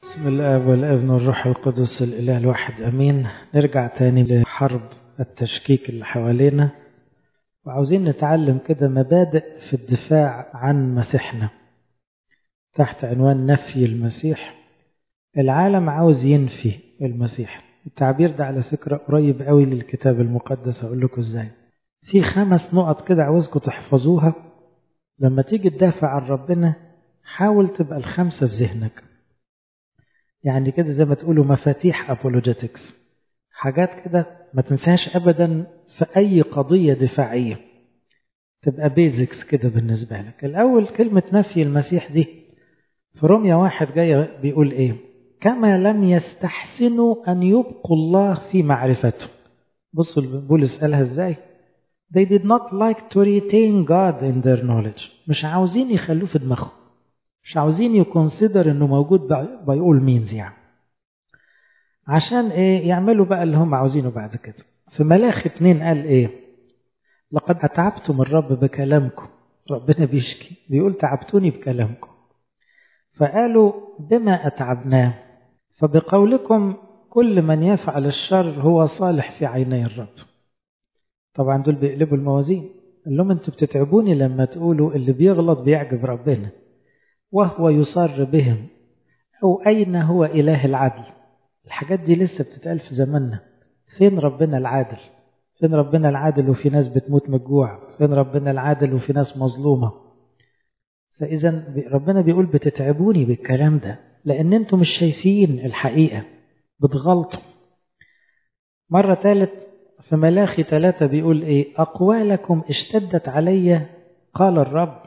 بسم الاب والابن والروح القدس الاله الواحد امين نرجع تاني لحرب التشكيك اللي حوالينا وعاوزين نتعلم كده مبادئ في الدفاع عن مسيحنا تحت عنوان نفي المسيح العالم عاوز ينفي المسيح التعبير ده على فكرة قريب قوي للكتاب المقدس هقول لكم ازاي في خمس نقط كده عاوزكم تحفظوها لما تيجي تدافع عن ربنا حاول تبقى الخمسة في ذهنك يعني كده زي ما تقولوا مفاتيح apologetics حاجات كده ما تنساش أبدا في أي قضية دفاعية تبقى بيزكس كده بالنسبة لك الأول كلمة نفي المسيح دي في روميا واحد جاي بيقول إيه كما لم يستحسنوا أن يبقوا الله في معرفته بصوا بولس قالها إزاي They did not like to retain God in their knowledge مش عاوزين يخلوه في دماغهم مش عاوزين يكونسيدر انه موجود باي اول مينز يعني عشان ايه يعملوا بقى اللي هم عاوزينه بعد كده في ملاخي اتنين قال ايه لقد اتعبتم الرب بكلامكم ربنا بيشكي بيقول تعبتوني بكلامكم فقالوا بما اتعبناه فبقولكم كل من يفعل الشر هو صالح في عيني الرب طبعا دول بيقلبوا الموازين قال لهم انتوا بتتعبوني لما تقولوا اللي بيغلط بيعجب ربنا وهو يصر بهم أو أين هو إله العدل الحاجات دي لسه بتتقال في زماننا فين ربنا العادل فين ربنا العادل وفي ناس بتموت من الجوع فين ربنا العادل وفي ناس مظلومة فإذا ربنا بيقول بتتعبوني بالكلام ده لأن أنتم مش شايفين الحقيقة بتغلطوا مرة ثالث في ملاخي ثلاثة بيقول إيه أقوالكم اشتدت علي قال الرب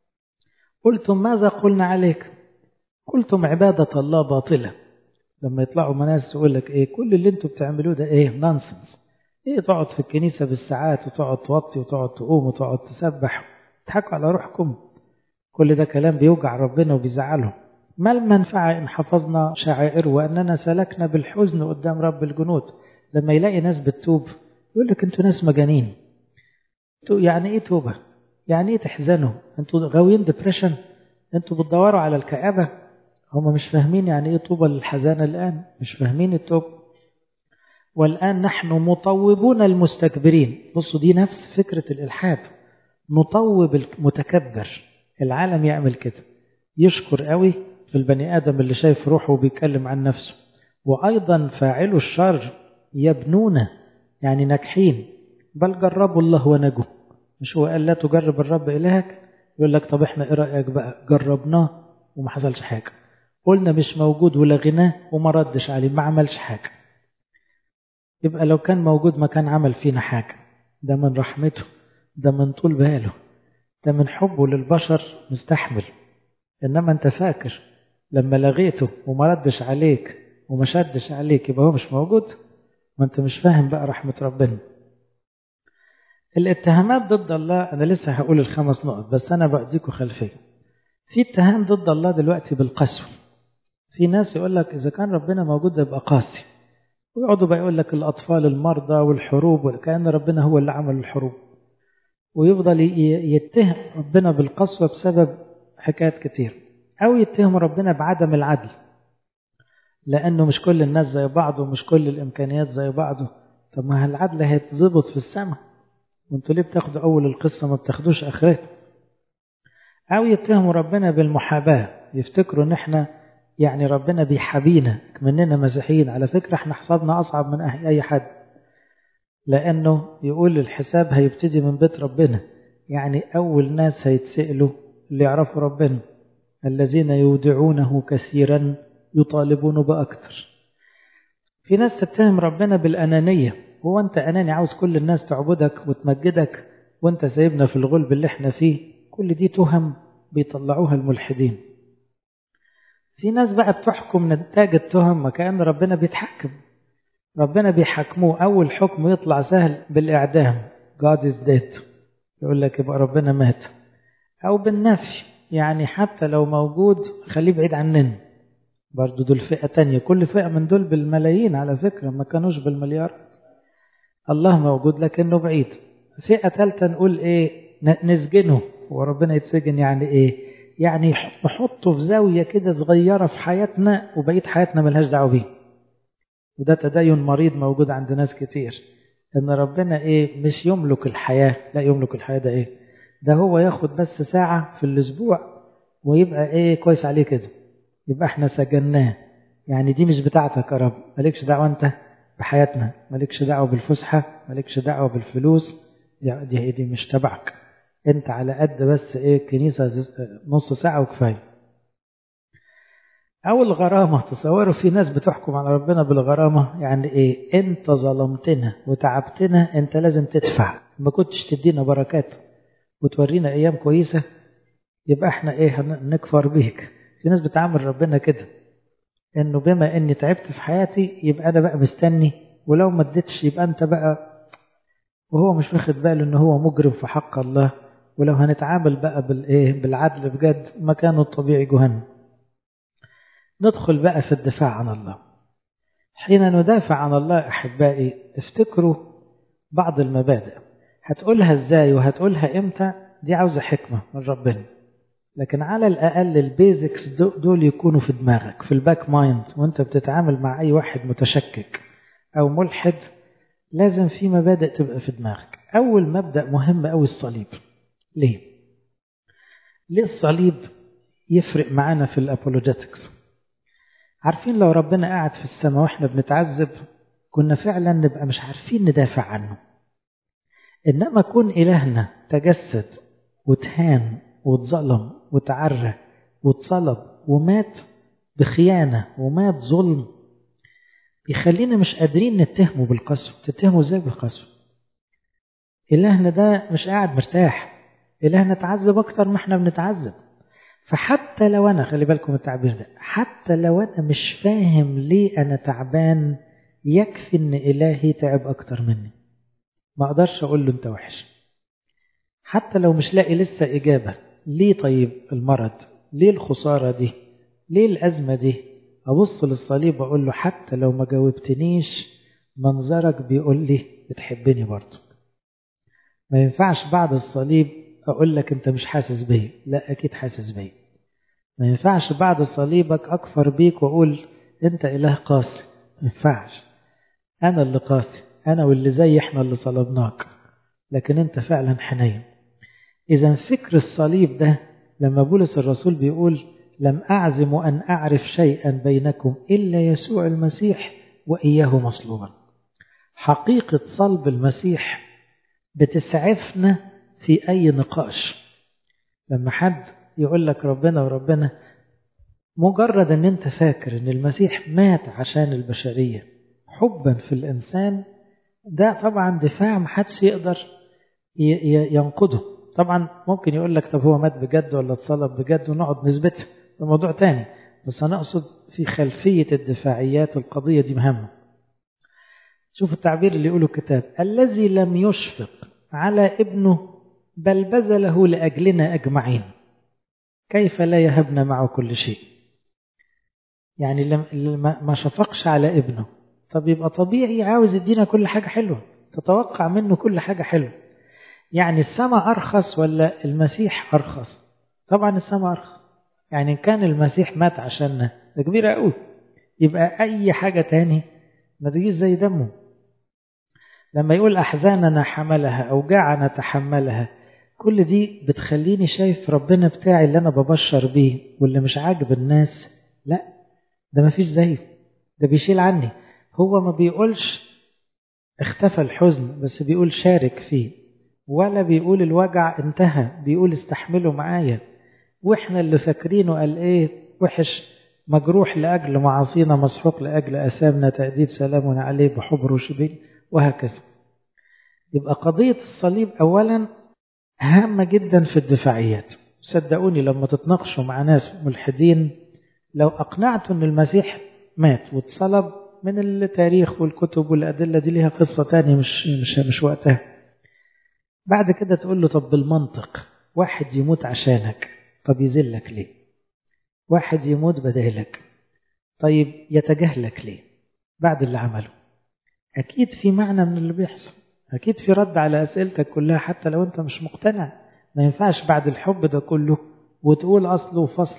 قلتم ماذا قلنا عليك قلتم عبادة الله باطلة لما يطلعوا ناس يقول لك ايه كل اللي انتوا بتعملوه ده ايه نونسنس ايه تقعد في الكنيسة بالساعات وتقعد توطي وتقعد تقوم وتقعد تسبح تضحكوا على روحكم كل ده كلام بيوجع ربنا وبيزعله ما المنفعة إن حفظنا شعائر وأننا سلكنا بالحزن قدام رب الجنود لما يلاقي ناس بتتوب يقول لك انتوا ناس مجانين يعني ايه توبه يعني ايه تحزنوا انتوا غاويين ديبريشن انتوا بتدوروا على الكآبة هم مش فاهمين يعني ايه طوبى للحزان الآن مش فاهمين التوب والآن نحن مطوبون المستكبرين بصوا دي نفس فكرة الإلحاد نطوب المتكبر العالم يعمل كده يشكر قوي في البني آدم اللي شايف روحه وبيتكلم عن نفسه وأيضا فاعلوا الشر يبنون يعني ناجحين بل جربوا الله ونجوا مش هو قال لا تجرب الرب إلهك يقول لك طب احنا ايه رأيك بقى جربناه وما حصلش حاجة قلنا مش موجود ولغيناه وما ردش عليه ما عملش حاجة يبقى لو كان موجود ما كان عمل فينا حاجة ده من رحمته ده من طول باله ده من حبه للبشر مستحمل إنما أنت فاكر لما لغيته وما ردش عليك وما شدش عليك يبقى هو مش موجود ما أنت مش فاهم بقى رحمة ربنا الاتهامات ضد الله أنا لسه هقول الخمس نقط بس أنا بديكم خلفية في اتهام ضد الله دلوقتي بالقسوة في ناس يقول لك إذا كان ربنا موجود يبقى قاسي ويقعدوا بقى يقول لك الأطفال المرضى والحروب وكأن ربنا هو اللي عمل الحروب ويفضل يتهم ربنا بالقسوة بسبب حكايات كتير أو يتهم ربنا بعدم العدل لأنه مش كل الناس زي بعض ومش كل الإمكانيات زي بعضه طب ما العدل هيتظبط في السماء وانتوا ليه بتاخدوا اول القصه ما بتاخدوش اخرتها او يتهموا ربنا بالمحاباه يفتكروا ان احنا يعني ربنا بيحابينا مننا مسيحيين على فكره احنا حسابنا اصعب من اي حد لانه يقول الحساب هيبتدي من بيت ربنا يعني اول ناس هيتسالوا اللي يعرفوا ربنا الذين يودعونه كثيرا يطالبون باكثر في ناس تتهم ربنا بالانانيه هو انت اناني عاوز كل الناس تعبدك وتمجدك وانت سايبنا في الغلب اللي احنا فيه كل دي تهم بيطلعوها الملحدين في ناس بقى بتحكم نتاج التهم كأن ربنا بيتحكم ربنا بيحكموه أول حكم يطلع سهل بالإعدام God is dead يقول لك يبقى ربنا مات أو بالنفي يعني حتى لو موجود خليه بعيد عننا برضو دول فئة تانية كل فئة من دول بالملايين على فكرة ما كانوش بالمليار الله موجود لكنه بعيد فئة ثالثة نقول ايه نسجنه وربنا يتسجن يعني ايه يعني نحطه في زاوية كده صغيرة في حياتنا وبقية حياتنا ملهاش دعوة بيه وده تدين مريض موجود عند ناس كتير ان ربنا ايه مش يملك الحياة لا يملك الحياة ده ايه ده هو ياخد بس ساعة في الاسبوع ويبقى ايه كويس عليه كده يبقى احنا سجناه يعني دي مش بتاعتك يا رب مالكش دعوة انت بحياتنا مالكش دعوة بالفسحة مالكش دعوة بالفلوس دي دي مش تبعك انت على قد بس ايه كنيسة نص ساعة وكفاية او الغرامة تصوروا في ناس بتحكم على ربنا بالغرامة يعني ايه انت ظلمتنا وتعبتنا انت لازم تدفع ما كنتش تدينا بركات وتورينا ايام كويسة يبقى احنا ايه نكفر بيك في ناس بتعامل ربنا كده انه بما اني تعبت في حياتي يبقى انا بقى مستني ولو ما اديتش يبقى انت بقى وهو مش واخد باله ان هو مجرم في حق الله ولو هنتعامل بقى بالايه بالعدل بجد مكانه الطبيعي جهنم ندخل بقى في الدفاع عن الله حين ندافع عن الله احبائي افتكروا بعض المبادئ هتقولها ازاي وهتقولها امتى دي عاوزه حكمه من ربنا لكن على الاقل البيزكس دول يكونوا في دماغك في الباك مايند وانت بتتعامل مع اي واحد متشكك او ملحد لازم في مبادئ تبقى في دماغك اول مبدا مهم قوي الصليب ليه ليه الصليب يفرق معانا في الابولوجيتكس عارفين لو ربنا قاعد في السماء واحنا بنتعذب كنا فعلا نبقى مش عارفين ندافع عنه انما كون الهنا تجسد وتهان واتظلم وتعرى واتصلب ومات بخيانه ومات ظلم بيخلينا مش قادرين نتهمه بالقسوه تتهمه ازاي بالقسوه الهنا ده مش قاعد مرتاح الهنا تعذب اكتر ما احنا بنتعذب فحتى لو انا خلي بالكم التعبير ده حتى لو انا مش فاهم ليه انا تعبان يكفي ان الهي تعب اكتر مني ما اقدرش اقول له انت وحش حتى لو مش لاقي لسه اجابه ليه طيب المرض ليه الخساره دي ليه الازمه دي ابص للصليب واقول له حتى لو ما جاوبتنيش منظرك بيقول لي بتحبني برضه ما ينفعش بعد الصليب اقول لك انت مش حاسس بيا لا اكيد حاسس بيا ما ينفعش بعد صليبك اكفر بيك واقول انت اله قاسي ما ينفعش انا اللي قاسي انا واللي زي احنا اللي صلبناك لكن انت فعلا حنين اذا فكر الصليب ده لما بولس الرسول بيقول لم اعزم ان اعرف شيئا بينكم الا يسوع المسيح واياه مصلوبا حقيقه صلب المسيح بتسعفنا في أي نقاش لما حد يقول لك ربنا وربنا مجرد ان انت فاكر ان المسيح مات عشان البشرية حبا في الإنسان ده طبعا دفاع محدش يقدر ينقضه طبعا ممكن يقول لك طب هو مات بجد ولا اتصلب بجد ونقعد نثبتها ده موضوع تاني بس أنا أقصد في خلفية الدفاعيات القضية دي مهمة شوف التعبير اللي يقوله الكتاب الذي لم يشفق على ابنه بل بذله لأجلنا أجمعين كيف لا يهبنا معه كل شيء يعني لما ما شفقش على ابنه طب يبقى طبيعي عاوز يدينا كل حاجة حلوة تتوقع منه كل حاجة حلوة يعني السماء أرخص ولا المسيح أرخص طبعا السماء أرخص يعني إن كان المسيح مات عشاننا ده كبيرة قوي يبقى أي حاجة تاني ما تجيش زي دمه لما يقول أحزاننا حملها أوجاعنا تحملها كل دي بتخليني شايف ربنا بتاعي اللي أنا ببشر بيه واللي مش عاجب الناس لا ده ما فيش زيه ده بيشيل عني هو ما بيقولش اختفى الحزن بس بيقول شارك فيه ولا بيقول الوجع انتهى بيقول استحملوا معايا واحنا اللي فاكرينه قال ايه وحش مجروح لأجل معاصينا مسحوق لأجل أثامنا تأديب سلامنا عليه بحبر وشبين وهكذا يبقى قضية الصليب أولا هامة جدا في الدفاعيات صدقوني لما تتناقشوا مع ناس ملحدين لو أقنعتوا أن المسيح مات واتصلب من التاريخ والكتب والأدلة دي ليها قصة تانية مش, مش, مش وقتها بعد كده تقول له طب بالمنطق واحد يموت عشانك طب يذلك ليه واحد يموت بدالك طيب يتجاهلك ليه بعد اللي عمله أكيد في معنى من اللي بيحصل أكيد في رد على أسئلتك كلها حتى لو أنت مش مقتنع ما ينفعش بعد الحب ده كله وتقول أصل وفصل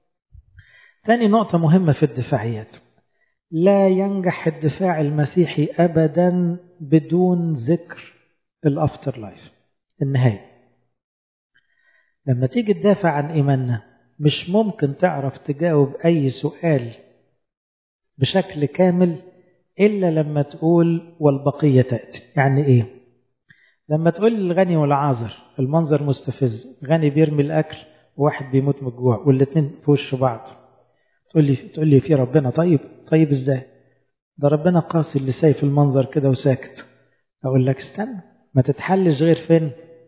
تاني نقطة مهمة في الدفاعيات لا ينجح الدفاع المسيحي أبدا بدون ذكر الأفتر لايف النهاية لما تيجي تدافع عن إيماننا مش ممكن تعرف تجاوب أي سؤال بشكل كامل إلا لما تقول والبقية تأتي يعني إيه لما تقول الغني والعازر المنظر مستفز غني بيرمي الأكل وواحد بيموت من الجوع والاتنين في وش بعض تقول لي تقول لي في ربنا طيب طيب ازاي ده ربنا قاسي اللي شايف المنظر كده وساكت اقول لك استنى ما تتحلش غير فين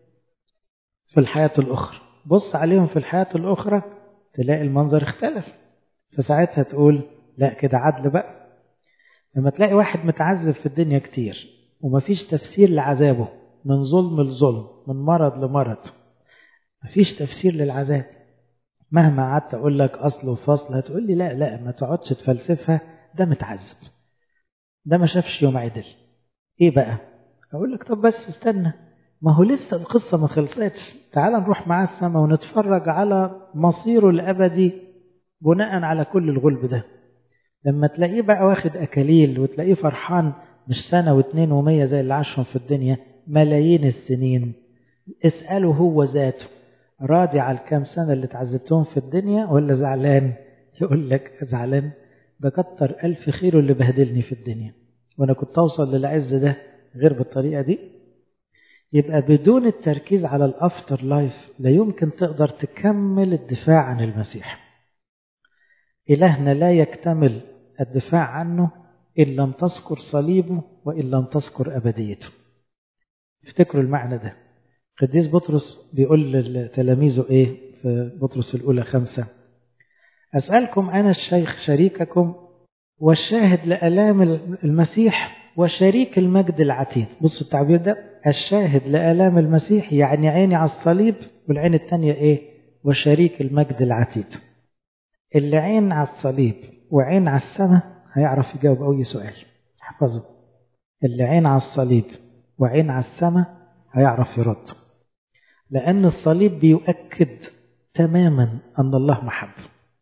في الحياة الأخرى بص عليهم في الحياة الأخرى تلاقي المنظر اختلف فساعتها تقول لا كده عدل بقى لما تلاقي واحد متعذب في الدنيا كتير ومفيش تفسير لعذابه من ظلم لظلم من مرض لمرض مفيش تفسير للعذاب مهما قعدت اقول لك اصل وفصل هتقول لي لا لا ما تقعدش تفلسفها ده متعذب ده ما شافش يوم عدل ايه بقى اقول لك طب بس استنى ما هو لسه القصة ما خلصتش تعال نروح معاه السماء ونتفرج على مصيره الأبدي بناء على كل الغلب ده لما تلاقيه بقى واخد أكاليل وتلاقيه فرحان مش سنة واتنين ومية زي اللي عاشهم في الدنيا ملايين السنين اسأله هو ذاته راضي على الكام سنة اللي اتعذبتهم في الدنيا ولا زعلان يقول لك زعلان ده كتر ألف خير اللي بهدلني في الدنيا وأنا كنت أوصل للعز ده غير بالطريقة دي يبقى بدون التركيز على الأفتر لايف لا يمكن تقدر تكمل الدفاع عن المسيح إلهنا لا يكتمل الدفاع عنه إن لم تذكر صليبه وإن لم تذكر أبديته افتكروا المعنى ده قديس بطرس بيقول لتلاميذه إيه في بطرس الأولى خمسة أسألكم أنا الشيخ شريككم والشاهد لآلام المسيح وشريك المجد العتيد بصوا التعبير ده الشاهد لآلام المسيح يعني عيني على الصليب والعين الثانية إيه وشريك المجد العتيد اللي عين على الصليب وعين على السماء هيعرف يجاوب أي سؤال احفظه اللي عين على الصليب وعين على السماء هيعرف يرد لأن الصليب بيؤكد تماما أن الله محب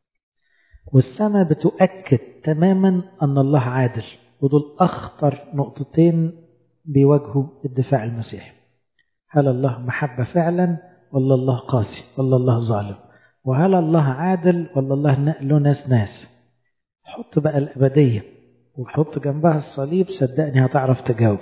والسماء بتؤكد تماما أن الله عادل ودول أخطر نقطتين بيواجهوا الدفاع المسيحي هل الله محبة فعلا ولا الله قاسي ولا الله ظالم وهل الله عادل ولا الله له ناس ناس حط بقى الأبدية وحط جنبها الصليب صدقني هتعرف تجاوب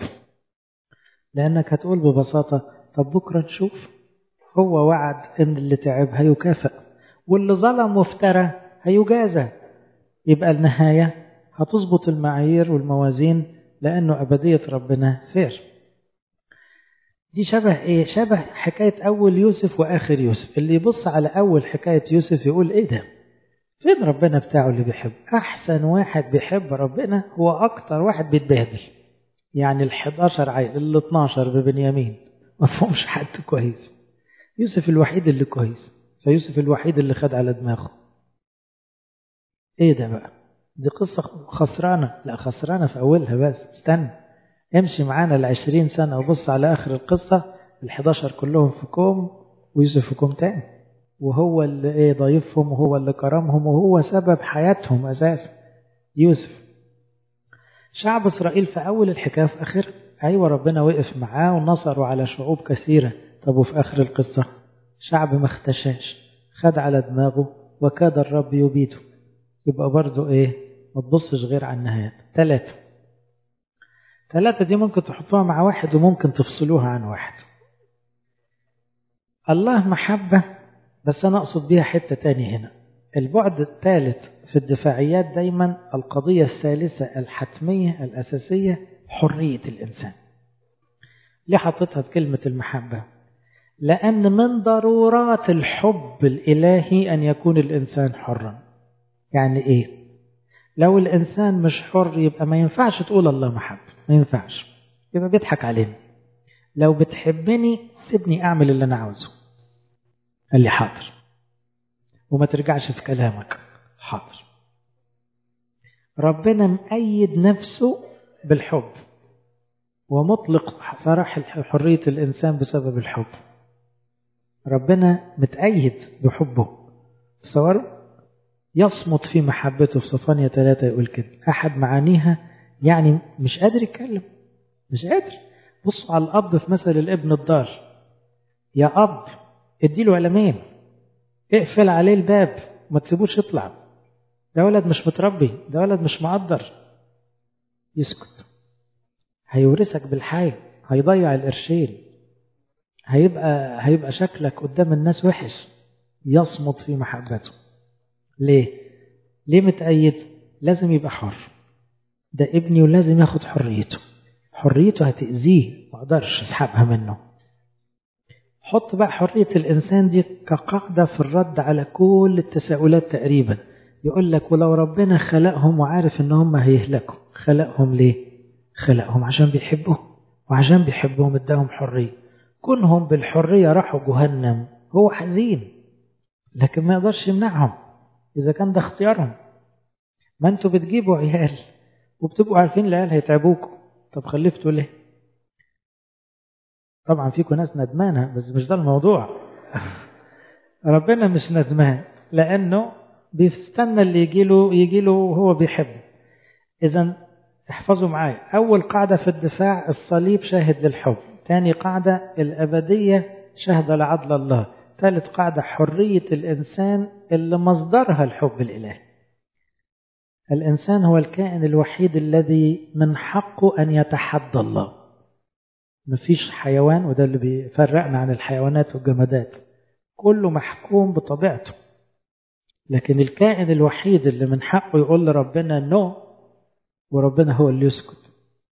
لأنك هتقول ببساطة طب بكرة نشوف هو وعد إن اللي تعب هيكافئ واللي ظلم وافترى هيجازى يبقى النهاية هتظبط المعايير والموازين لأنه أبدية ربنا فير دي شبه إيه؟ شبه حكاية أول يوسف وآخر يوسف اللي يبص على أول حكاية يوسف يقول إيه ده فين ربنا بتاعه اللي بيحب أحسن واحد بيحب ربنا هو أكتر واحد بيتبهدل يعني ال 11 عيل ال 12 ببنيامين ما فهمش حد كويس يوسف الوحيد اللي كويس فيوسف الوحيد اللي خد على دماغه ايه ده بقى دي قصة خسرانة لا خسرانة في أولها بس استنى امشي معانا العشرين سنة وبص على آخر القصة الحداشر كلهم في كوم ويوسف في كوم تاني وهو اللي ايه ضايفهم وهو اللي كرمهم وهو سبب حياتهم أساسا يوسف شعب إسرائيل في أول الحكاية في آخر أيوة ربنا وقف معاه ونصروا على شعوب كثيرة طب وفي آخر القصة شعب ما اختشاش خد على دماغه وكاد الرب يبيده يبقى برضو ايه ما تبصش غير على النهايات ثلاثة ثلاثة دي ممكن تحطوها مع واحد وممكن تفصلوها عن واحد الله محبة بس أنا أقصد بيها حتة تاني هنا البعد الثالث في الدفاعيات دايما القضية الثالثة الحتمية الأساسية حرية الإنسان ليه حطيتها بكلمة المحبة لأن من ضرورات الحب الإلهي أن يكون الإنسان حرا يعني إيه لو الإنسان مش حر يبقى ما ينفعش تقول الله محب ما ينفعش يبقى بيضحك علينا لو بتحبني سيبني أعمل اللي أنا عاوزه قال لي حاضر وما ترجعش في كلامك حاضر ربنا مأيد نفسه بالحب ومطلق صراح حرية الإنسان بسبب الحب ربنا متأيد بحبه تصوروا يصمت في محبته في صفانية ثلاثة يقول كده أحد معانيها يعني مش قادر يتكلم مش قادر بصوا على الأب في مثل الابن الضال يا أب اديله قلمين اقفل عليه الباب ما تسيبوش يطلع ده ولد مش متربي ده ولد مش مقدر يسكت هيورثك بالحي هيضيع القرشين هيبقى هيبقى شكلك قدام الناس وحش يصمت في محبته ليه ليه متأيد لازم يبقى حر ده ابني ولازم ياخد حريته حريته هتأذيه ما اقدرش اسحبها منه حط بقى حرية الإنسان دي كقاعدة في الرد على كل التساؤلات تقريبا يقول لك ولو ربنا خلقهم وعارف ان هم هيهلكوا خلقهم ليه خلقهم عشان بيحبوه وعشان بيحبهم اداهم حرية كونهم بالحرية راحوا جهنم هو حزين لكن ما يقدرش يمنعهم إذا كان ده اختيارهم ما انتوا بتجيبوا عيال وبتبقوا عارفين العيال هيتعبوكوا طب خلفتوا ليه طبعا فيكم ناس ندمانة بس مش ده الموضوع ربنا مش ندمان لأنه بيستنى اللي يجيله يجيله وهو بيحبه إذا احفظوا معايا أول قاعدة في الدفاع الصليب شاهد للحب ثاني قاعدة الأبدية شهد لعدل الله ثالث قاعدة حرية الإنسان اللي مصدرها الحب الإلهي الإنسان هو الكائن الوحيد الذي من حقه أن يتحدى الله مفيش حيوان وده اللي بيفرقنا عن الحيوانات والجمادات كله محكوم بطبيعته لكن الكائن الوحيد اللي من حقه يقول لربنا نو وربنا هو اللي يسكت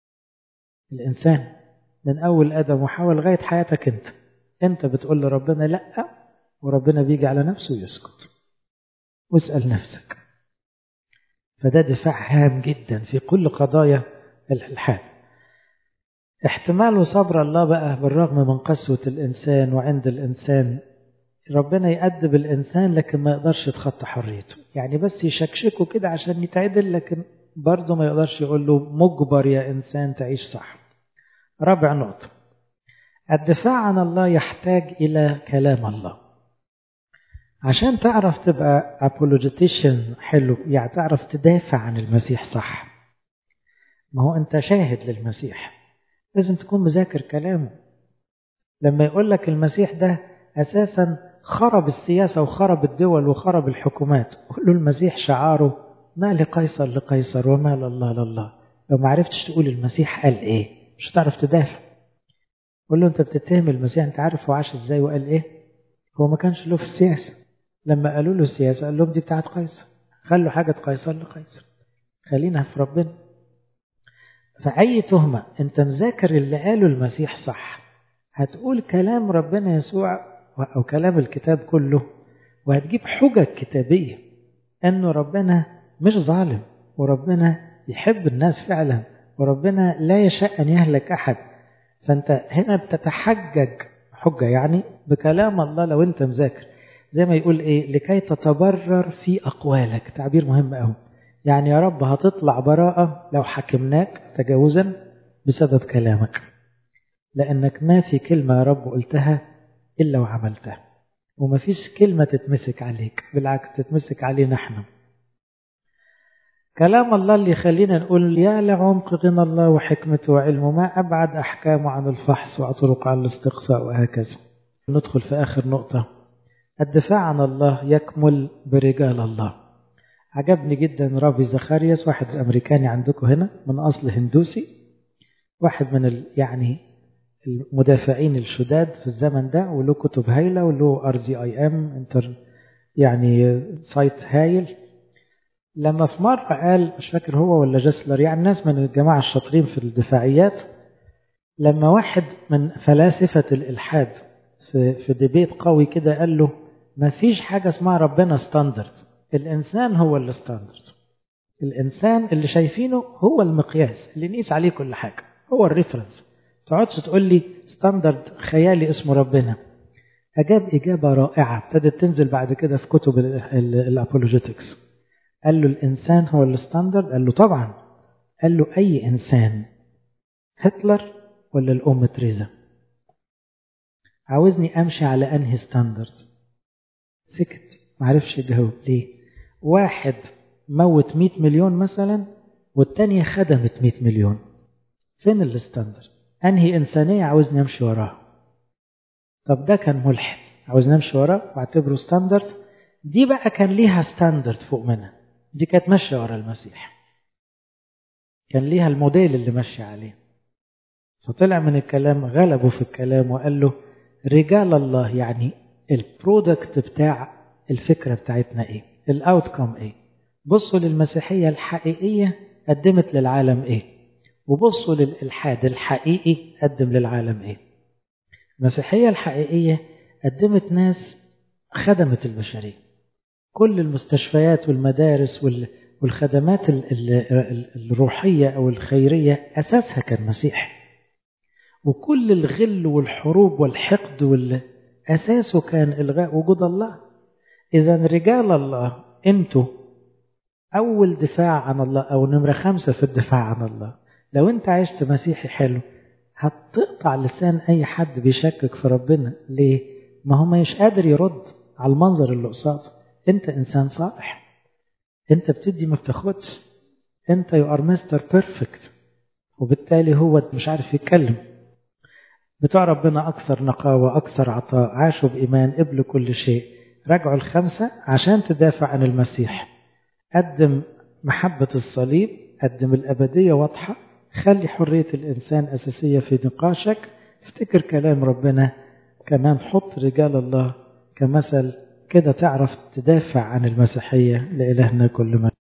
الإنسان من أول آدم وحواء لغاية حياتك أنت أنت بتقول لربنا لأ وربنا بيجي على نفسه ويسكت واسأل نفسك فده دفاع هام جدا في كل قضايا الإلحاد احتمال وصبر الله بقى بالرغم من قسوة الإنسان وعند الإنسان ربنا يأدب الإنسان لكن ما يقدرش يتخطى حريته يعني بس يشكشكه كده عشان يتعدل لكن برضه ما يقدرش يقول له مجبر يا إنسان تعيش صح رابع نقطة الدفاع عن الله يحتاج إلى كلام الله عشان تعرف تبقى apologetian حلو يعني تعرف تدافع عن المسيح صح ما هو أنت شاهد للمسيح لازم تكون مذاكر كلامه لما يقول لك المسيح ده أساسا خرب السياسة وخرب الدول وخرب الحكومات قول له المسيح شعاره ما لقيصر لقيصر وما لله لله لو ما عرفتش تقول المسيح قال ايه مش هتعرف تدافع قول له انت بتتهم المسيح انت عارف هو عاش ازاي وقال ايه هو ما كانش له في السياسة لما قالوا له السياسة قال لهم دي بتاعت قيصر خلوا حاجة قيصر لقيصر خلينا في ربنا فأي تهمة انت مذاكر اللي قاله المسيح صح هتقول كلام ربنا يسوع أو كلام الكتاب كله وهتجيب حجج كتابية أنه ربنا مش ظالم وربنا يحب الناس فعلا وربنا لا يشاء أن يهلك أحد فأنت هنا بتتحجج حجة يعني بكلام الله لو أنت مذاكر زي ما يقول إيه لكي تتبرر في أقوالك تعبير مهم أهو يعني يا رب هتطلع براءة لو حكمناك تجاوزا بسبب كلامك لأنك ما في كلمة يا رب قلتها إلا وعملتها وما فيش كلمة تتمسك عليك بالعكس تتمسك علينا احنا كلام الله اللي يخلينا نقول يا لعمق غنى الله وحكمته وعلمه ما أبعد أحكامه عن الفحص وأطرق عن الاستقصاء وهكذا ندخل في آخر نقطة الدفاع عن الله يكمل برجال الله عجبني جدا رافي زخارياس واحد أمريكاني عندكم هنا من أصل هندوسي واحد من ال يعني المدافعين الشداد في الزمن ده وله كتب هايلة وله ار زي اي ام انتر يعني سايت هايل لما في مرة قال مش فاكر هو ولا جسلر يعني ناس من الجماعة الشاطرين في الدفاعيات لما واحد من فلاسفة الإلحاد في, في ديبيت قوي كده قال له ما فيش حاجة اسمها ربنا ستاندرد الإنسان هو الستاندرد الإنسان اللي شايفينه هو المقياس اللي نقيس عليه كل حاجة هو الريفرنس تقعدش تقول لي ستاندرد خيالي اسمه ربنا أجاب إجابة رائعة ابتدت تنزل بعد كده في كتب الأبولوجيتكس قال له الإنسان هو الستاندرد قال له طبعا قال له أي إنسان هتلر ولا الأم تريزا عاوزني أمشي على أنهي ستاندرد سكت معرفش يجاوب ليه واحد موت 100 مليون مثلا والتانية خدمت 100 مليون فين الستاندرد انهي انسانية عاوزني امشي وراها طب ده كان ملحد عاوزني امشي وراه واعتبره ستاندرد دي بقى كان ليها ستاندرد فوق منها دي كانت ماشية ورا المسيح كان ليها الموديل اللي ماشي عليه فطلع من الكلام غلبه في الكلام وقال له رجال الله يعني البرودكت بتاع الفكرة بتاعتنا ايه الاوتكم ايه بصوا للمسيحية الحقيقية قدمت للعالم ايه وبصوا للإلحاد الحقيقي قدم للعالم ايه المسيحية الحقيقية قدمت ناس خدمت البشرية كل المستشفيات والمدارس والخدمات الروحية أو الخيرية أساسها كان مسيحي وكل الغل والحروب والحقد وال... أساسه كان إلغاء وجود الله إذا رجال الله أنتوا أول دفاع عن الله أو نمرة خمسة في الدفاع عن الله لو أنت عشت مسيحي حلو هتقطع لسان أي حد بيشكك في ربنا ليه؟ ما هو مش قادر يرد على المنظر اللي قصاده أنت إنسان صالح أنت بتدي ما بتاخدش أنت يو ار مستر بيرفكت وبالتالي هو مش عارف يتكلم بتوع ربنا أكثر نقاوة أكثر عطاء عاشوا بإيمان قبلوا كل شيء رجعوا الخمسة عشان تدافع عن المسيح قدم محبة الصليب قدم الأبدية واضحة خلي حرية الإنسان أساسية في نقاشك افتكر كلام ربنا كمان حط رجال الله كمثل كده تعرف تدافع عن المسيحية لإلهنا كل ما